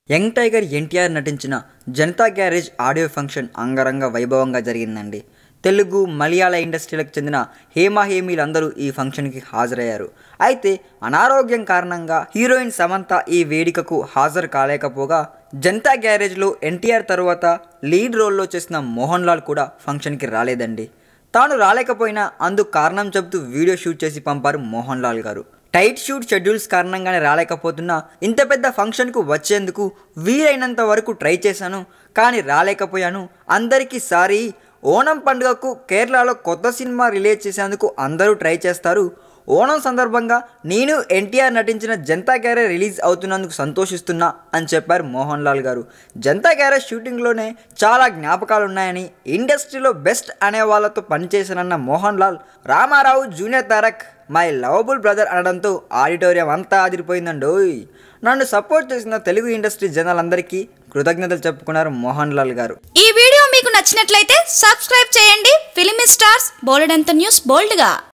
young tiger NTR నటించిన Janatha garage audio function అంగరంగ వైభవంగా జరిగిందండి తెలుగు మలయాళ ఇండస్ట్రీలకు చెందిన హేమ హేమీలందరూ ఈ ఫంక్షన్కి హాజరయ్యారు అయితే అనారోగ్యం కారణంగా హీరోయిన్ సమంత ఈ వేడుకకు హాజరు కాలేకపోగా జనతా గ్యారేజ్లో ఎన్టీఆర్ తరువాత లీడ్ రోల్లో చేసిన మోహన్ లాల్ కూడా ఫంక్షన్కి రాలేదండి తాను రాలేకపోయినా అందుకు కారణం చెబుతూ వీడియో షూట్ చేసి పంపారు మోహన్ లాల్ గారు టైట్ షూట్ షెడ్యూల్స్ కారణంగానే రాలేకపోతున్నా ఇంత పెద్ద ఫంక్షన్కు వచ్చేందుకు వీలైనంత వరకు ట్రై చేశాను కానీ రాలేకపోయాను అందరికీ సారీ ఓణం పండుగకు కేరళలో కొత్త సినిమా రిలీజ్ చేసేందుకు అందరూ ట్రై చేస్తారు ఓణం సందర్భంగా నేను ఎన్టీఆర్ నటించిన జనతా గ్యారేజ్ రిలీజ్ అవుతున్నందుకు సంతోషిస్తున్నా అని చెప్పారు మోహన్ లాల్ గారు జనతా గ్యారేజ్ షూటింగ్లోనే చాలా జ్ఞాపకాలు ఉన్నాయని ఇండస్ట్రీలో బెస్ట్ అనే వాళ్ళతో పనిచేశానన్న Mohan Lal Ramarao junior Tarak my lovable brother అనడంతో ఆడిటోరియం అంతా ఆదిరిపోయిందండోయ్ నన్ను సపోర్ట్ చేసిన తెలుగు ఇండస్ట్రీ జనాలందరికీ కృతజ్ఞతలు చెప్పుకున్నారు మోహన్ లాల్ గారు ఈ వీడియో మీకు నచ్చినట్లయితే సబ్స్క్రైబ్ చేయండి ఫిలిమి స్టార్స్ బోలెడంత న్యూస్ బోల్డ్గా